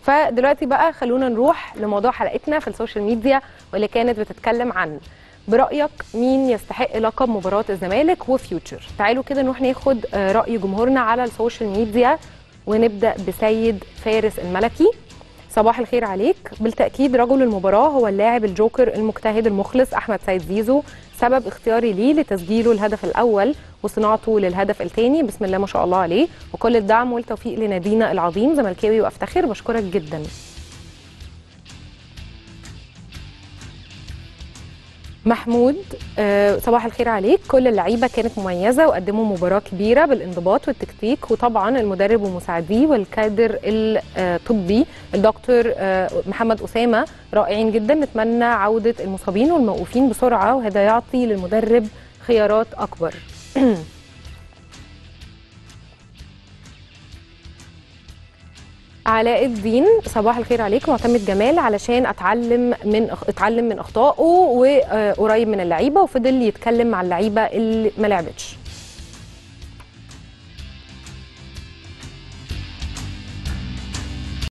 فدلوقتي بقى خلونا نروح لموضوع حلقتنا في السوشيال ميديا واللي كانت بتتكلم عن برأيك مين يستحق لقب مباراة الزمالك وفيوتشر تعالوا كده نروح ناخد آه، رأي جمهورنا على السوشيال ميديا ونبدأ بسيد فارس الملكي صباح الخير عليك بالتأكيد رجل المباراة هو اللاعب الجوكر المجتهد المخلص أحمد سيد زيزو سبب اختياري ليه لتسجيله الهدف الأول وصناعته للهدف الثاني بسم الله ما شاء الله عليه وكل الدعم والتوفيق لنادينا العظيم زملكاوي وأفتخر بشكرك جدا محمود آه، صباح الخير عليك كل اللعيبه كانت مميزه وقدموا مباراه كبيره بالانضباط والتكتيك وطبعا المدرب ومساعديه والكادر الطبي الدكتور آه، محمد اسامه رائعين جدا نتمنى عوده المصابين والموقوفين بسرعه وهذا يعطي للمدرب خيارات اكبر علاء الدين صباح الخير عليك معتمد جمال علشان اتعلم من أخ... اتعلم من اخطائه وقريب من اللعيبه وفضل يتكلم مع اللعيبه اللي ما لعبتش